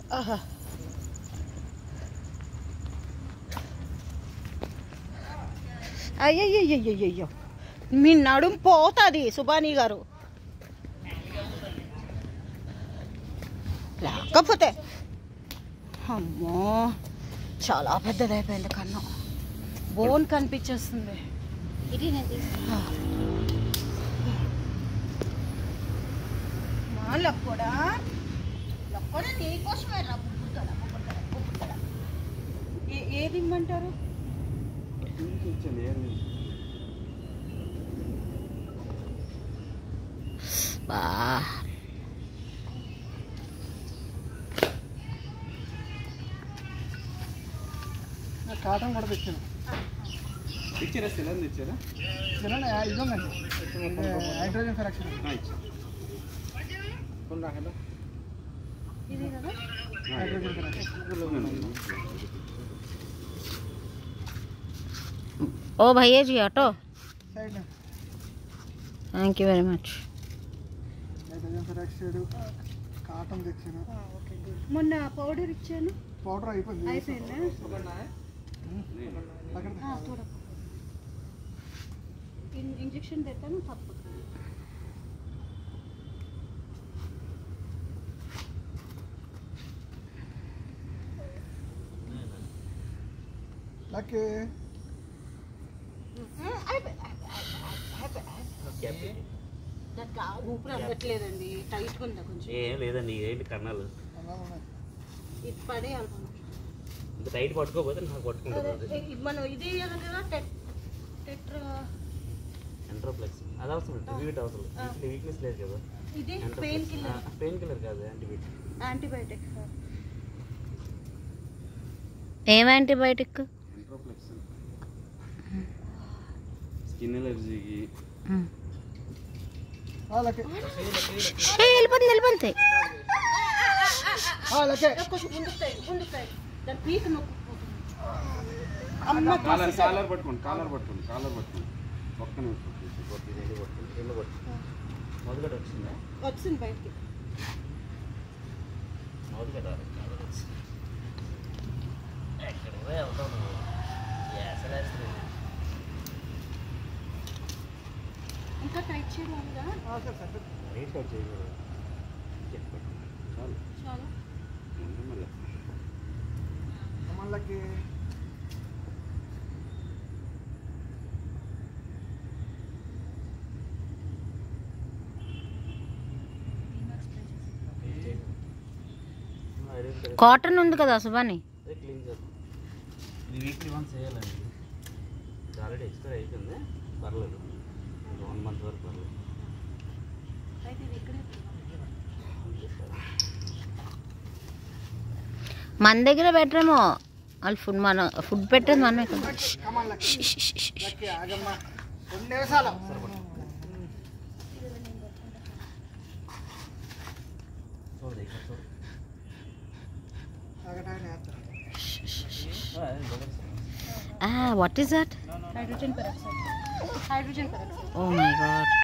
ఆహా. అయ్యయ్యయ్యయ్యయ్యో మీ నడుం పోతుంది సుబానీ గారు లేకపోతే అమ్మో చాలా పెద్దదైపోయింది కన్ను బోన్ కనిపించేస్తుంది ఇది నేను తీసుకున్నాను మా లక్కోడా లక్కోడా నీకోసమే రా బుబ్బుతాడా బుబ్బుతాడా బుబ్బుతాడా ఏ ఏది ఇమ్మంటారు బా కాటన్ కూడా తెచ్చాను ఇచ్చారా సిలిండర్ ఇచ్చారా ఇదేనా ఇది ఉందండి ఇది హైడ్రోజన్ ఫెరాక్షన్ ఇది కదా హైడ్రోజన్ ఫెరాక్షన్ ఓ భయ్యా జీ auto side thank you very much hydrogen peroxide cotton తెచ్చాను మొన్న పౌడర్ ఇచ్చాను పౌడర్ అయిపోయింది అయిపోయిందా అక్కడ ఆ, చూడకు ఇన్- ఇంజెక్షన్ తెస్తాను తప్పదు లక్కీ ఊపిరి అందట్లేదండి టైట్గా ఉందా కొంచెం ఏం లేదండి ఏంటి కన్నాలు అలా ఉన్నాయి ఇది పడేయాలి మనం. ఇంత టైట్ పట్టుకోకపోతే నాకు అదే, పట్టుకుంటుంది ఇది మనం ఇది వేయాలి కదా టెట్ టెట్రా ఎంట్రోప్లెక్స్ అది అవసరం టీవీట్ అవసరం వీక్నెస్ లేదు కదా ఇది పెయిన్ కిల్లర్ పెయిన్ కిల్లర్ కాదు యాంటీబయాటిక్ యాంటీబయాటిక్ ఏం యాంటీబయాటిక్ ఎంట్రోప్లెక్స్ స్కిన్ ఎలర్జీకి ఆ, లక్కీ వెళ్ళిపోతుంది వెళ్ళిపోతుంది ఆ, లక్కీ కొంచెం ముందుకు తగ్గి ముందుకు తగ్గి దాని పీక్ నొక్కు అమ్మ కాలర్ కాలర్ పట్టుకోండి కాలర్ పట్టుకోండి కాలర్ పట్టుకోండి ఒక్క నిమిషం కొట్టి రెండు పట్టుకోండి రెండు పట్టుకోండి మొదలుగడ వచ్చిందా వచ్చింది బయటికి మొదలుగడ కాలర్ వచ్చింది ఎక్కడికి పోయి వెళ్తావు నువ్వు ఏసలేస్తుంది ఇంకా టైట్ చేయాలిగా ఆ, సార్ సార్ రేట్ కట్ చేయకూడదు చెప్పండి చాలు చాలా ముందు మళ్ళీ అమ్మ లక్కీ కాటన్ ఉంది కదా సుబాని అదే క్లీన్ చేద్దాం ఇది వీక్లీ వన్స్ చేయాలండి ఇది ఆల్రెడీ ఎక్స్పైర్ అయిపోయింది పర్లేదు వన్ మంత్ వరకు పర్లేదు అయితే ఇది ఇక్కడే మన దగ్గర బెటరేమో వాళ్ళు ఫుడ్ మన ఫుడ్ పెట్టేది మనమే కదా కమాన్ లక్కీ లక్కీ ఆగమ్మా రెండు నిమిషాలు చూడదు ఇక్కడ చూడు ఆగటాన్ని వేస్తాను ఆ, ఏం లేదు. What is that hydrogen peroxide hydrogen peroxide oh my God